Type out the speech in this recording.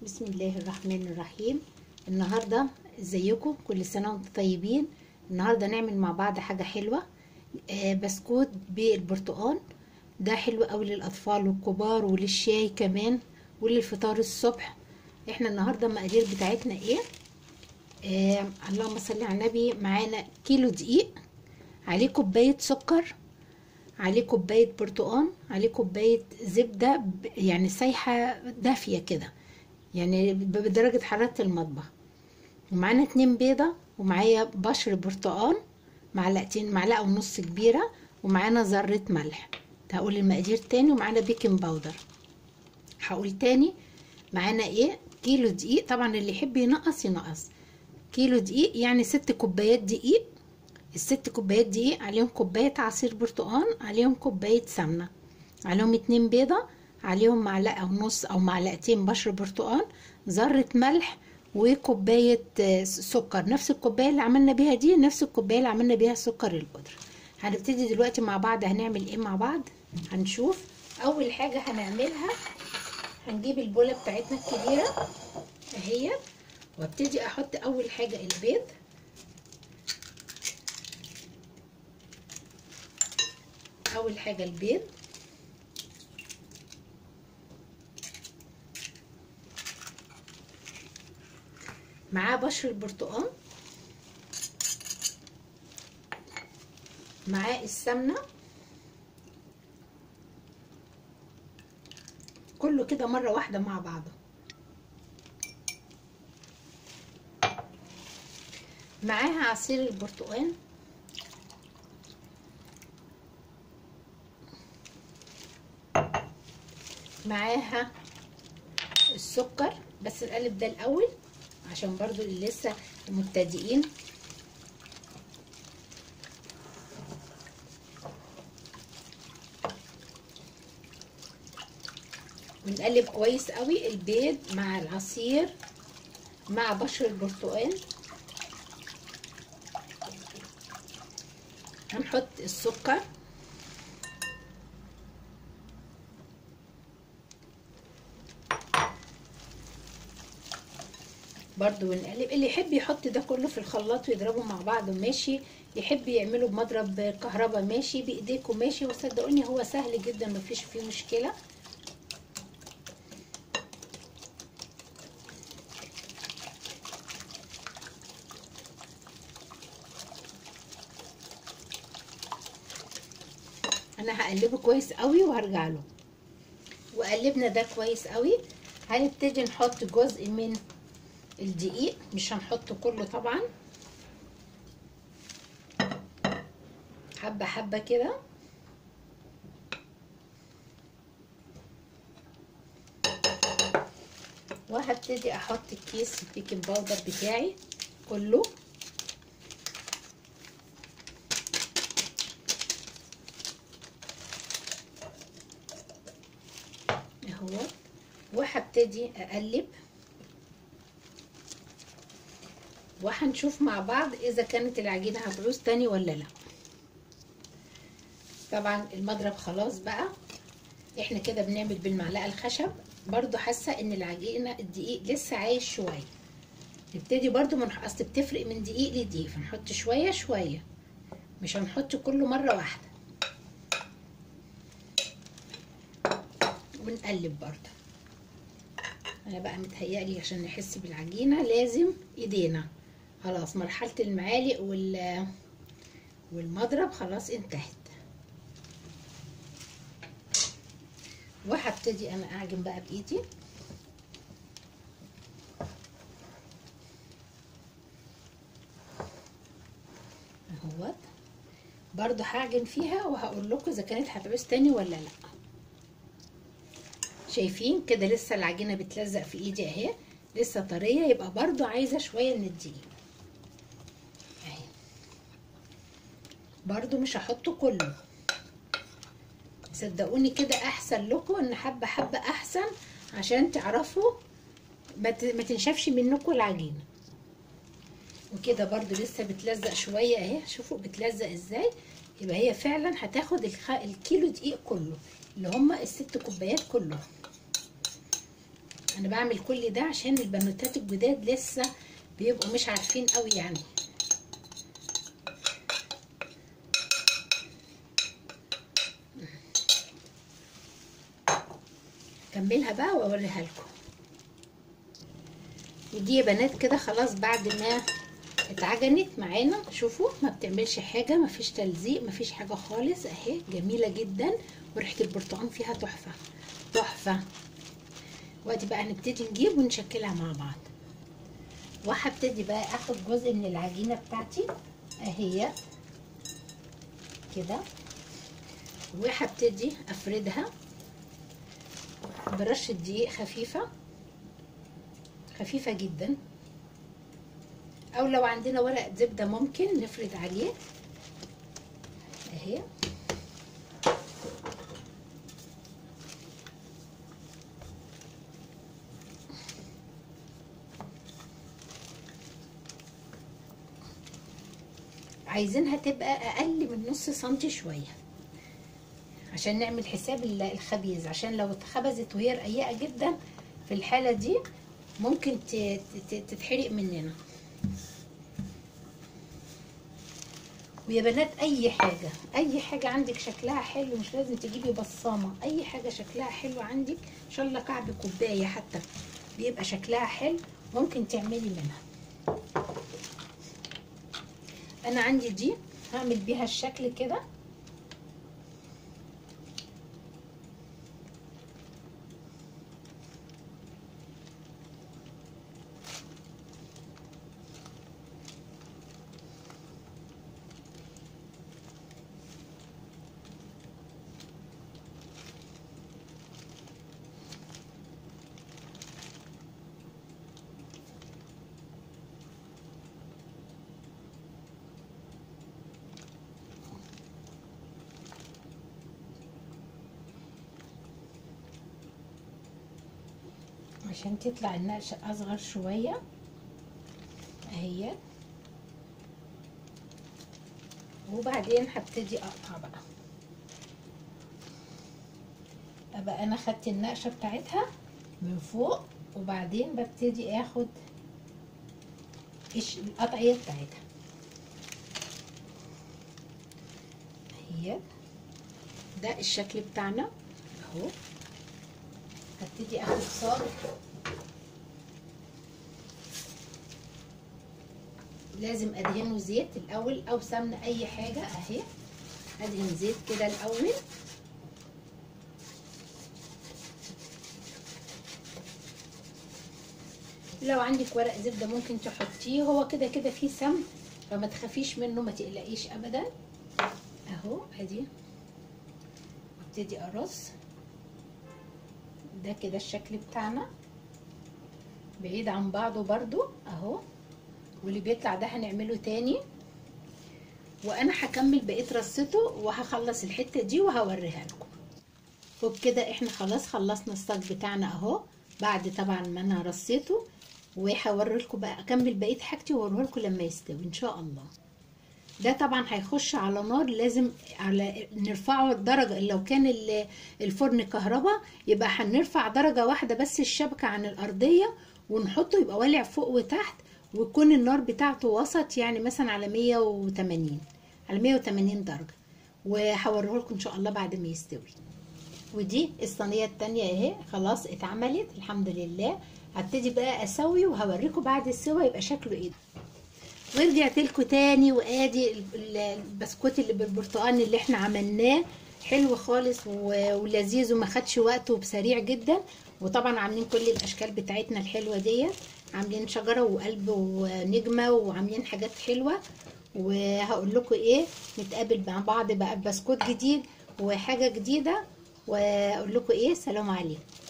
بسم الله الرحمن الرحيم النهارده ازيكم كل سنه وانتم طيبين النهارده نعمل مع بعض حاجه حلوه آه بسكوت بالبرتقال ده حلو قوي للاطفال والكبار وللشاي كمان وللفطار الصبح احنا النهارده المقادير بتاعتنا ايه آه اللهم صل على النبي معانا كيلو دقيق عليه كوبايه سكر عليه كوبايه برتقال عليه كوبايه زبده يعني سايحه دافيه كده يعني بدرجة حرارة المطبخ ومعانا اتنين بيضة ومعايا بشر برتقال معلقتين معلقة ونص كبيرة ومعانا ذرة ملح هقول المقادير تاني ومعانا بيكنج باودر هقول تاني معانا ايه كيلو دقيق طبعا اللي يحب ينقص ينقص كيلو دقيق يعني ست كوبايات دقيق الست كوبايات دقيق عليهم كوباية عصير برتقال عليهم كوباية سمنة عليهم اتنين بيضة عليهم معلقة ونص أو معلقتين بشر برتقال ذرة ملح وكوباية سكر نفس الكوباية اللي عملنا بيها دي نفس الكوباية اللي عملنا بيها سكر البودرة هنبتدي دلوقتي مع بعض هنعمل ايه مع بعض هنشوف أول حاجة هنعملها هنجيب البولة بتاعتنا الكبيرة اهي وابتدي احط اول حاجة البيض اول حاجة البيض معاه بشر البرتقال معاه السمنة كله كده مرة واحدة مع بعضه معاها عصير البرتقال معاها السكر بس نقلب ده الاول عشان برضو اللي لسه مبتدئين ونقلب كويس قوي البيض مع العصير مع بشر البرتقال هنحط السكر برضو ونقلب اللي يحب يحط ده كله في الخلاط ويضربه مع بعض ماشي يحب يعمله بمضرب كهرباء ماشي بايديكم ماشي وصدقوني هو سهل جدا مفيش فيه مشكله انا هقلبه كويس قوي وهرجع له وقلبنا ده كويس قوي هنبتدي نحط جزء من الدقيق مش هنحطه كله طبعا حبة حبة كده وهبتدي احط الكيس البيكنج باودر بتاعي كله اهو وهبتدي اقلب وهنشوف مع بعض اذا كانت العجينه هتعوز تاني ولا لا طبعا المضرب خلاص بقى احنا كده بنعمل بالمعلقه الخشب برضو حاسه ان العجينه الدقيق لسه عايش شويه نبتدي برضو من اصل بتفرق من دقيق لدقيق فنحط شويه شويه مش هنحط كله مره واحده ونقلب برضو انا بقى متهيألي عشان نحس بالعجينه لازم ايدينا خلاص مرحلة المعالق وال والمضرب خلاص انتهت وهبتدي انا اعجن بقى بايدي اهوت برضو هعجن فيها وهقول لكم اذا كانت هتعوز تاني ولا لا شايفين كده لسه العجينه بتلزق في ايدي اهي لسه طريه يبقى برضو عايزه شويه من الدقيق برضو مش هحطه كله صدقوني كده احسن لكم ان حبه حبه احسن عشان تعرفوا ما تنشفش منكم العجينه وكده برضو لسه بتلزق شويه اهي شوفوا بتلزق ازاي يبقى هي فعلا هتاخد الخ... الكيلو دقيق كله اللي هما الست كوبايات كلهم انا بعمل كل ده عشان البنوتات الجداد لسه بيبقوا مش عارفين قوي يعني اكملها بقى واوريها لكم ودي يا بنات كده خلاص بعد ما اتعجنت معانا شوفوا ما بتعملش حاجه ما فيش تلزيق ما فيش حاجه خالص اهي جميله جدا وريحه البرتقال فيها تحفه تحفه وقت بقى هنبتدي نجيب ونشكلها مع بعض وهبتدي بقى اخد جزء من العجينه بتاعتي اهي كده وهبتدي افردها برشه دقيق خفيفه خفيفه جدا او لو عندنا ورق زبده ممكن نفرد عليه اهي عايزينها تبقى اقل من نص سنتي شويه عشان نعمل حساب الخبيز عشان لو اتخبزت وهي رقيقه جدا في الحاله دي ممكن تتحرق مننا ويا بنات اي حاجه اي حاجه عندك شكلها حلو مش لازم تجيبي بصامه اي حاجه شكلها حلو عندك ان شاء الله كعب كوبايه حتى بيبقى شكلها حلو ممكن تعملي منها انا عندي دي هعمل بيها الشكل كده عشان تطلع النقشة اصغر شوية اهي وبعدين هبتدي اقطع بقى ابقى انا خدت النقشة بتاعتها من فوق وبعدين ببتدي اخد القطعية بتاعتها اهي ده الشكل بتاعنا اهو هبتدي اخد صاج لازم ادهنه زيت الاول او سمنه اي حاجه اهي ادهن زيت كده الاول لو عندك ورق زبده ممكن تحطيه هو كده كده فيه سمن فما تخافيش منه ما تقلقيش ابدا اهو ادي ابتدي ارص ده كده الشكل بتاعنا بعيد عن بعضه برضو اهو واللي بيطلع ده هنعمله تاني وانا هكمل بقيه رصته وهخلص الحته دي وهوريها لكم وبكده احنا خلاص خلصنا الصاج بتاعنا اهو بعد طبعا ما انا رصيته وهوري لكم بقى اكمل بقيه حاجتي واوريه لكم لما يستوي ان شاء الله ده طبعا هيخش على نار لازم على نرفعه درجة لو كان الفرن كهرباء يبقى هنرفع درجة واحدة بس الشبكة عن الأرضية ونحطه يبقى والع فوق وتحت ويكون النار بتاعته وسط يعني مثلا على 180 على 180 درجة وهوريه لكم ان شاء الله بعد ما يستوي ودي الصينية التانية اهي خلاص اتعملت الحمد لله هبتدي بقى اسوي وهوريكم بعد السوا يبقى شكله ايه ورجعت لكم تاني وادي البسكوت اللي بالبرتقال اللي احنا عملناه حلو خالص ولذيذ وما خدش وقت وبسريع جدا وطبعا عاملين كل الاشكال بتاعتنا الحلوه ديت عاملين شجره وقلب ونجمه وعاملين حاجات حلوه وهقول لكم ايه نتقابل مع بعض بقى بسكوت جديد وحاجه جديده واقول لكم ايه سلام عليكم